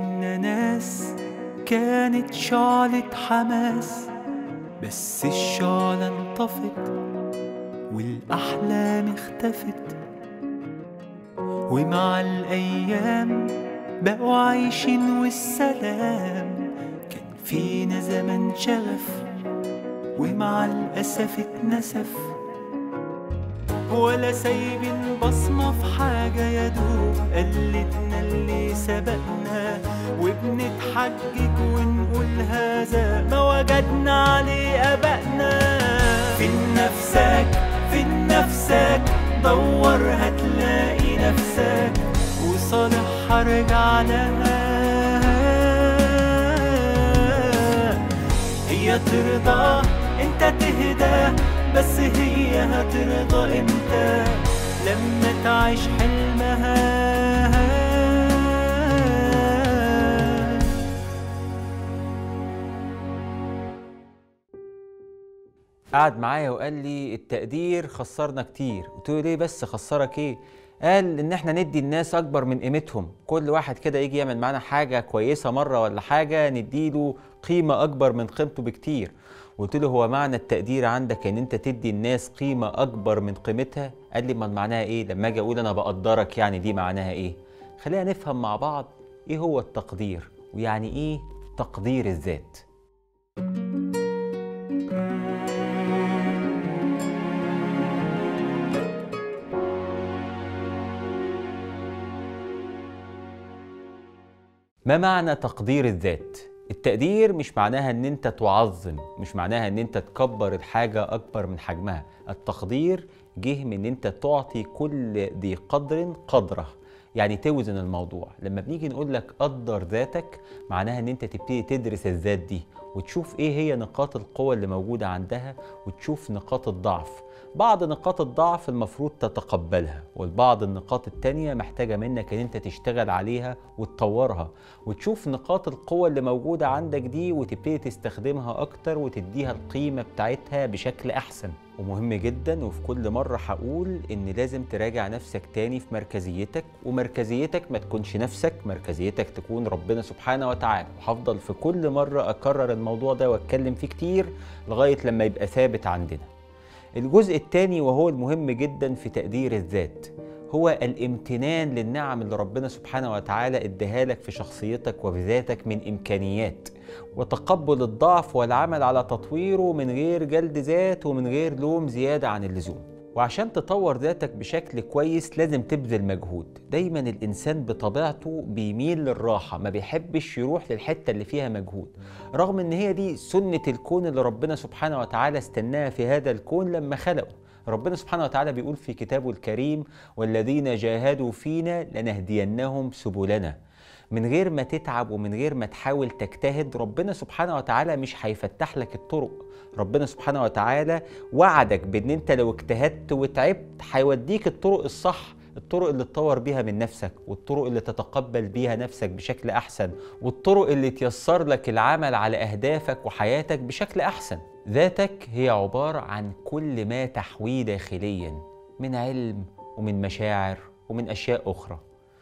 بينا ناس كانت شعلة حماس بس الشعلة انطفت والأحلام اختفت ومع الأيام بقوا عايشين والسلام كان فينا زمن شغف ومع الأسف اتنسف ولا سايبين بصمة في حاجة يا دوب قلتنا اللي سبقنا وبنتحجج ونقول هذا ما وجدنا عليه أبائنا فين نفسك فين نفسك دور هتلاقي نفسك وصالح هرجع لها هي ترضى انت تهدى بس هي هترضى امتى لما تعيش حلمها قعد معايا وقال لي التقدير خسرنا كتير قلت له ليه بس خسرك ايه قال ان احنا ندي الناس اكبر من قيمتهم كل واحد كده يجي يعمل معانا حاجه كويسه مره ولا حاجه نديله قيمه اكبر من قيمته بكتير قلت له هو معنى التقدير عندك ان انت تدي الناس قيمه اكبر من قيمتها قال لي ما معناها ايه لما اجي اقول انا بقدرك يعني دي معناها ايه خلينا نفهم مع بعض ايه هو التقدير ويعني ايه تقدير الذات ما معنى تقدير الذات؟ التقدير مش معناها ان انت تعظم مش معناها ان انت تكبر الحاجة اكبر من حجمها التقدير جه من ان انت تعطي كل ذي قدر قدره يعني توزن الموضوع لما بنيجي نقول لك قدر ذاتك معناها ان انت تبتدي تدرس الذات دي وتشوف ايه هي نقاط القوة اللي موجودة عندها وتشوف نقاط الضعف بعض نقاط الضعف المفروض تتقبلها والبعض النقاط التانية محتاجة منك ان انت تشتغل عليها وتطورها وتشوف نقاط القوة اللي موجودة عندك دي وتبتدي تستخدمها اكتر وتديها القيمة بتاعتها بشكل احسن ومهم جدا وفي كل مرة هقول ان لازم تراجع نفسك تاني في مركزيتك ومركزيتك ما تكونش نفسك مركزيتك تكون ربنا سبحانه وتعالى وهفضل في كل مرة اكرر الموضوع ده واتكلم فيه كتير لغاية لما يبقى ثابت عندنا الجزء الثاني وهو المهم جدا في تقدير الذات هو الامتنان للنعم اللي ربنا سبحانه وتعالى اداها لك في شخصيتك وفي ذاتك من امكانيات وتقبل الضعف والعمل على تطويره من غير جلد ذات ومن غير لوم زياده عن اللزوم وعشان تطور ذاتك بشكل كويس لازم تبذل مجهود دايما الانسان بطبيعته بيميل للراحه ما بيحبش يروح للحته اللي فيها مجهود رغم ان هي دي سنه الكون اللي ربنا سبحانه وتعالى استناها في هذا الكون لما خلقه ربنا سبحانه وتعالى بيقول في كتابه الكريم والذين جاهدوا فينا لنهدينهم سبلنا من غير ما تتعب ومن غير ما تحاول تجتهد ربنا سبحانه وتعالى مش هيفتح لك الطرق ربنا سبحانه وتعالى وعدك بان انت لو اجتهدت وتعبت هيوديك الطرق الصح الطرق اللي تطور بيها من نفسك والطرق اللي تتقبل بيها نفسك بشكل احسن والطرق اللي تيسر لك العمل على اهدافك وحياتك بشكل احسن ذاتك هي عبارة عن كل ما تحويه داخليا من علم ومن مشاعر ومن اشياء اخرى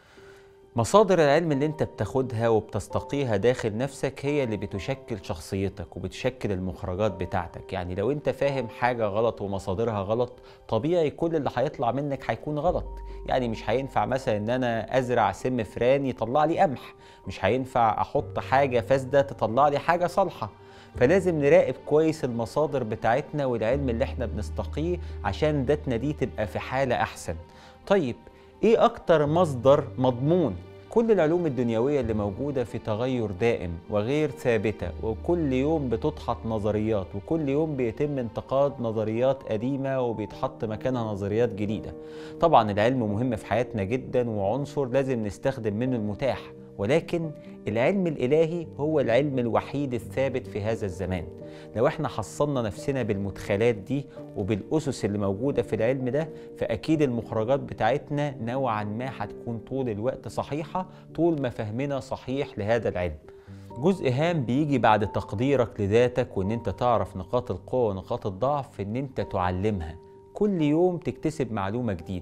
مصادر العلم اللي انت بتاخدها وبتستقيها داخل نفسك هي اللي بتشكل شخصيتك وبتشكل المخرجات بتاعتك يعني لو انت فاهم حاجة غلط ومصادرها غلط طبيعي كل اللي هيطلع منك هيكون غلط يعني مش هينفع مثلا ان انا ازرع سم فران يطلع لي قمح مش هينفع احط حاجة فاسدة تطلع لي حاجة صالحة فلازم نراقب كويس المصادر بتاعتنا والعلم اللي احنا بنستقيه عشان ذاتنا دي تبقى في حالة احسن طيب ايه اكتر مصدر مضمون كل العلوم الدنيوية اللي موجودة في تغير دائم وغير ثابتة وكل يوم بتضحط نظريات وكل يوم بيتم انتقاد نظريات قديمة وبيتحط مكانها نظريات جديدة طبعا العلم مهم في حياتنا جدا وعنصر لازم نستخدم منه المتاح ولكن العلم الإلهي هو العلم الوحيد الثابت في هذا الزمان لو احنا حصلنا نفسنا بالمدخلات دي وبالأسس اللي موجودة في العلم ده فأكيد المخرجات بتاعتنا نوعا ما هتكون طول الوقت صحيحة طول ما فهمنا صحيح لهذا العلم جزء هام بيجي بعد تقديرك لذاتك وان انت تعرف نقاط القوة ونقاط الضعف في ان انت تعلمها كل يوم تكتسب معلومة جديدة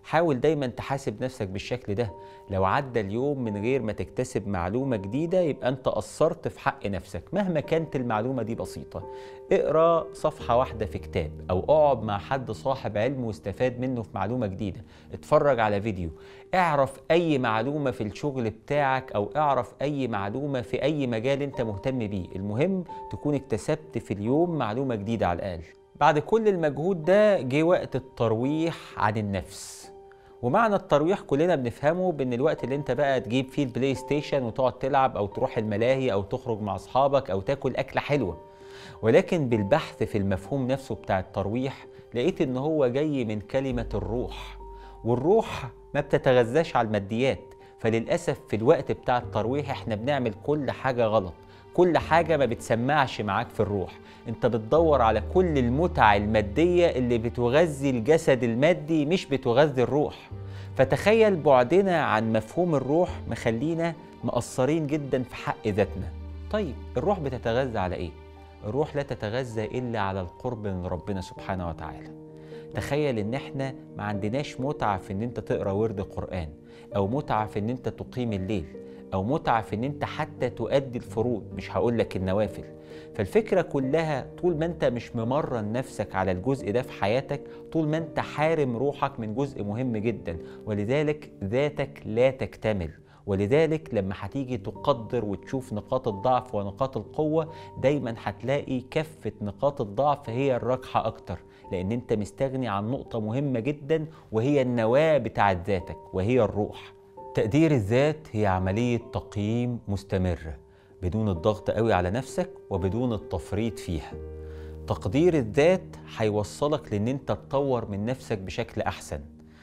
حاول دايما تحاسب نفسك بالشكل ده لو عدى اليوم من غير ما تكتسب معلومة جديدة يبقى انت قصرت في حق نفسك مهما كانت المعلومة دي بسيطة اقرا صفحة واحدة في كتاب او اقعد مع حد صاحب علم واستفاد منه في معلومة جديدة اتفرج على فيديو اعرف اي معلومة في الشغل بتاعك او اعرف اي معلومة في اي مجال انت مهتم بيه المهم تكون اكتسبت في اليوم معلومة جديدة على الاقل بعد كل المجهود ده جه وقت الترويح عن النفس ومعنى الترويح كلنا بنفهمه بان الوقت اللي انت بقى تجيب فيه البلاي ستيشن وتقعد تلعب او تروح الملاهي او تخرج مع اصحابك او تاكل اكله حلوه ولكن بالبحث في المفهوم نفسه بتاع الترويح لقيت ان هو جاي من كلمه الروح والروح ما بتتغذاش على الماديات فللاسف في الوقت بتاع الترويح احنا بنعمل كل حاجه غلط كل حاجة ما بتسمعش معاك في الروح انت بتدور على كل المتع المادية اللي بتغذي الجسد المادي مش بتغذي الروح فتخيل بعدنا عن مفهوم الروح مخلينا مقصرين جدا في حق ذاتنا طيب الروح بتتغذى على ايه؟ الروح لا تتغذى الا على القرب من ربنا سبحانه وتعالى تخيل ان احنا ما عندناش متعة في ان انت تقرا ورد قرآن او متعة في ان انت تقيم الليل او متعه في ان انت حتى تؤدي الفروض مش هقول لك النوافل فالفكره كلها طول ما انت مش ممرن نفسك على الجزء ده في حياتك طول ما انت حارم روحك من جزء مهم جدا ولذلك ذاتك لا تكتمل ولذلك لما هتيجي تقدر وتشوف نقاط الضعف ونقاط القوة دايما هتلاقي كفة نقاط الضعف هي الراجحة أكتر لأن أنت مستغني عن نقطة مهمة جدا وهي النواة بتاعت ذاتك وهي الروح تقدير الذات هي عملية تقييم مستمرة بدون الضغط قوي على نفسك وبدون التفريط فيها تقدير الذات هيوصلك لان انت تطور من نفسك بشكل احسن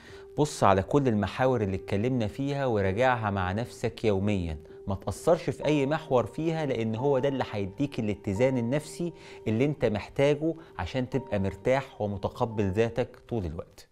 بص على كل المحاور اللي اتكلمنا فيها وراجعها مع نفسك يوميا ما تأثرش في أي محور فيها لأن هو ده اللي هيديك الاتزان النفسي اللي انت محتاجه عشان تبقى مرتاح ومتقبل ذاتك طول الوقت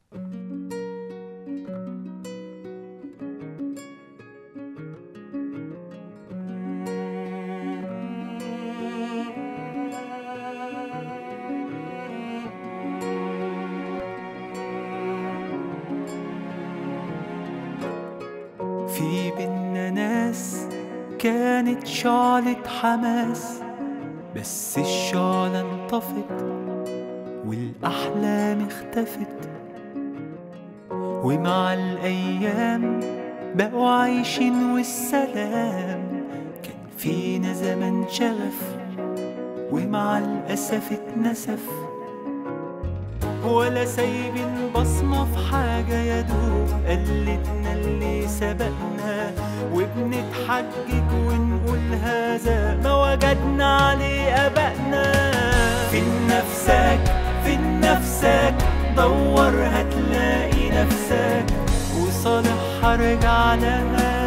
في بينا ناس كانت شعلة حماس بس الشعلة انطفت والأحلام اختفت ومع الأيام بقوا عايشين والسلام كان فينا زمن شغف ومع الأسف اتنسف ولا سايبين بصمة في حاجة يا دوب قلتنا اللي سبقنا وبنتحجج ونقول هذا ما وجدنا عليه أبائنا فين نفسك فين نفسك دور هتلاقي نفسك وصالح هرجع لها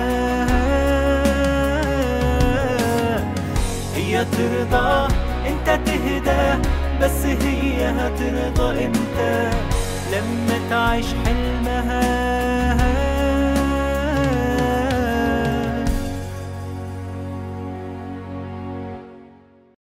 هي ترضى انت تهدى بس هي هترضى امتى لما تعيش حلمها